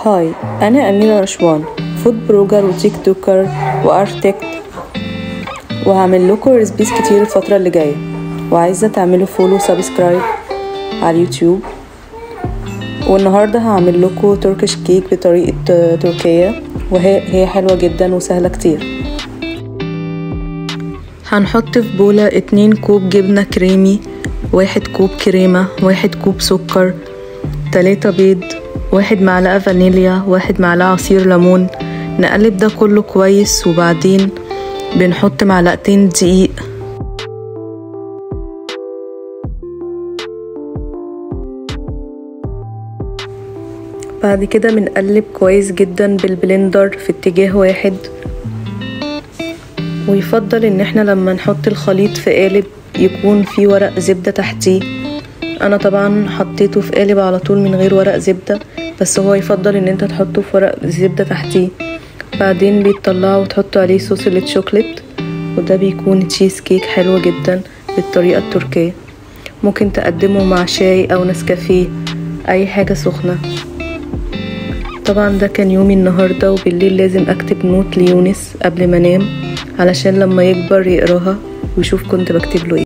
هاي أنا أميرة رشوان فود بلوجر وتيك توكر وارتكت وهعمل لكم ريسبيز كتير الفترة اللي جاية وعايزة تعملوا فولو سبسكرايب على اليوتيوب والنهاردة هعمل لكم تركش كيك بطريقة تركية وهي هي حلوة جدا وسهلة كتير هنحط في بولة اتنين كوب جبنة كريمي واحد كوب كريمة واحد كوب سكر تلاتة بيض واحد معلقة فانيليا واحد معلقة عصير ليمون نقلب ده كله كويس وبعدين بنحط معلقتين دقيق بعد كده بنقلب كويس جدا بالبلندر في اتجاه واحد ويفضل ان احنا لما نحط الخليط في قالب يكون في ورق زبدة تحتيه انا طبعا حطيته في قالب على طول من غير ورق زبدة بس هو يفضل ان انت تحطه في ورق زبدة تحتيه بعدين بيطلعه وتحط عليه صوص الشوكليت وده بيكون تشيز كيك حلو جدا بالطريقة التركية ممكن تقدمه مع شاي او نسكافيه اي حاجة سخنة طبعا ده كان يومي النهاردة وبالليل لازم اكتب نوت ليونس قبل ما انام علشان لما يكبر يقراها ويشوف كنت بكتب له ايه